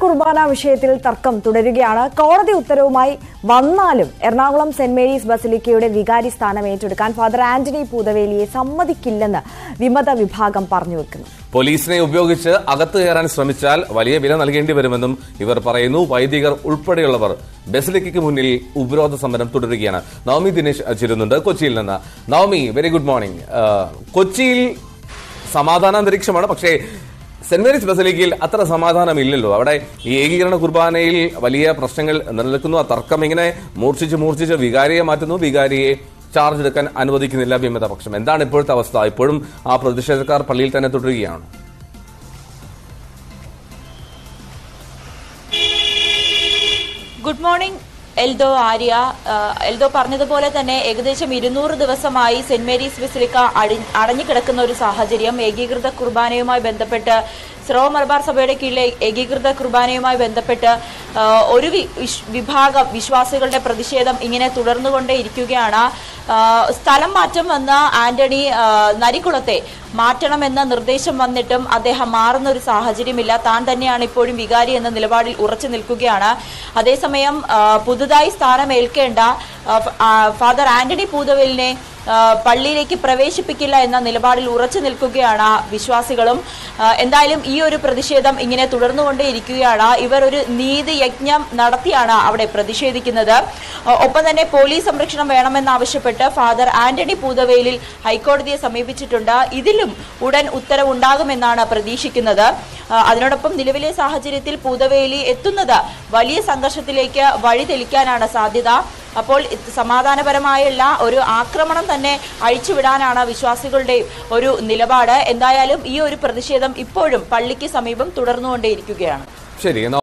കുർബാന വിഷയത്തിൽ തർക്കം തുടരുകയാണ് കോടതി ഉത്തരവുമായി വന്നാലും എറണാകുളം സെന്റ് മേരീസ് ബസിലിക്കയുടെ വികാരി സ്ഥാനം ഏറ്റെടുക്കാൻ ഫാദർ ആന്റണി പൂതവേലിയെ സമ്മതിക്കില്ലെന്ന് വിമത വിഭാഗം പറഞ്ഞു വെക്കുന്നു പോലീസിനെ ഉപയോഗിച്ച് അകത്ത് കയറാൻ ശ്രമിച്ചാൽ വലിയ വില നൽകേണ്ടി വരുമെന്നും ഇവർ പറയുന്നു വൈദികർ ഉൾപ്പെടെയുള്ളവർ ബസിലിക്കയ്ക്ക് മുന്നിൽ ഉപരോധ സമരം തുടരുകയാണ് നവമി ദിനേശ് ചേരുന്നുണ്ട് കൊച്ചിയിൽ നിന്ന് നവമി വെരി ഗുഡ് മോർണിംഗ് കൊച്ചിയിൽ സമാധാന അന്തരീക്ഷമാണ് പക്ഷേ സെന്റ് മേരീസ് ബസലിക്കയിൽ അത്ര സമാധാനമില്ലല്ലോ അവിടെ ഈ ഏകീകരണ കുർബാനയിൽ വലിയ പ്രശ്നങ്ങൾ നിലനിൽക്കുന്നു ആ തർക്കം ഇങ്ങനെ മൂർച്ഛിച്ച് മൂർച്ഛിച്ച് വികാരിയെ മാറ്റുന്നു വികാരിയെ ചാർജ് എടുക്കാൻ അനുവദിക്കുന്നില്ല വിമത പക്ഷം എന്താണ് ഇപ്പോഴത്തെ അവസ്ഥ ഇപ്പോഴും ആ പ്രതിഷേധക്കാർ പള്ളിയിൽ തന്നെ തുടരുകയാണ് ഗുഡ് മോർണിംഗ് എൽദോ ആര്യ ആ, എൽദോ പറഞ്ഞതുപോലെ തന്നെ ഏകദേശം ഇരുന്നൂറ് ദിവസമായി സെന്റ് മേരീസ് ബസിലിക്ക അടി- അടഞ്ഞുകിടക്കുന്ന ഒരു സാഹചര്യം ഏകീകൃത കുർബാനയുമായി ബന്ധപ്പെട്ട് സ്രോ മലബാർ സഭയുടെ കീഴിലെ ഏകീകൃത കുർബാനയുമായി ബന്ധപ്പെട്ട് ആ, ഒരു വി- വിശ്- വിഭാഗം വിശ്വാസികളുടെ പ്രതിഷേധം ഇങ്ങനെ തുടർന്നുകൊണ്ടേ ഇരിക്കുകയാണ് ആ, സ്ഥലം മാറ്റം വന്ന ആന്റണി ആ, നരിക്കുളത്തെ മാറ്റണമെന്ന നിർദ്ദേശം വന്നിട്ടും അദ്ദേഹം മാറുന്ന ഒരു സാഹചര്യമില്ല താൻ തന്നെയാണ് ഇപ്പോഴും വികാരി എന്ന നിലപാടിൽ ഉറച്ചു നിൽക്കുകയാണ് അതേസമയം ആ, പുതുതായി സ്ഥാനമേൽക്കേണ്ട ആ, ഫ- ആ, ഫാദർ ആന്റണി പൂതവേലിനെ ആ, പള്ളിയിലേക്ക് പ്രവേശിപ്പിക്കില്ല എന്ന നിലപാടിൽ ഉറച്ചു നിൽക്കുകയാണ് വിശ്വാസികളും ആ, എന്തായാലും ഈ ഒരു പ്രതിഷേധം ഇങ്ങനെ തുടർന്നുകൊണ്ടേയിരിക്കുകയാണ് ഇവർ ഒരു നീതി യജ്ഞം നടത്തിയാണ് അവിടെ പ്രതിഷേധിക്കുന്നത് ആ, ഒപ്പം തന്നെ പോലീസ് സംരക്ഷണം വേണമെന്നാവശ്യപ്പെട്ട് ഫാദർ ആന്റണി പൂതവേലിൽ ഹൈക്കോടതിയെ സമീപിച്ചിട്ടുണ്ട് ഇതിലും ഉടൻ ഉത്തരവുണ്ടാകുമെന്നാണ് പ്രതീക്ഷിക്കുന്നത് ആ, അതിനോടൊപ്പം നിലവിലെ സാഹചര്യത്തിൽ പൂതവേലി എത്തുന്നത് വലിയ സംഘർഷത്തിലേക്ക് വഴിതെളിക്കാനാണ് സാധ്യത അപ്പോൾ ഇത് സമാധാനപരമായുള്ള ഒരു ആക്രമണം തന്നെ അഴിച്ചുവിടാനാണ് വിശ്വാസികളുടെ ഒരു നിലപാട് എന്തായാലും ഈ ഒരു പ്രതിഷേധം ഇപ്പോഴും പള്ളിക്ക് സമീപം തുടർന്നുകൊണ്ടേയിരിക്കുകയാണ് ശരി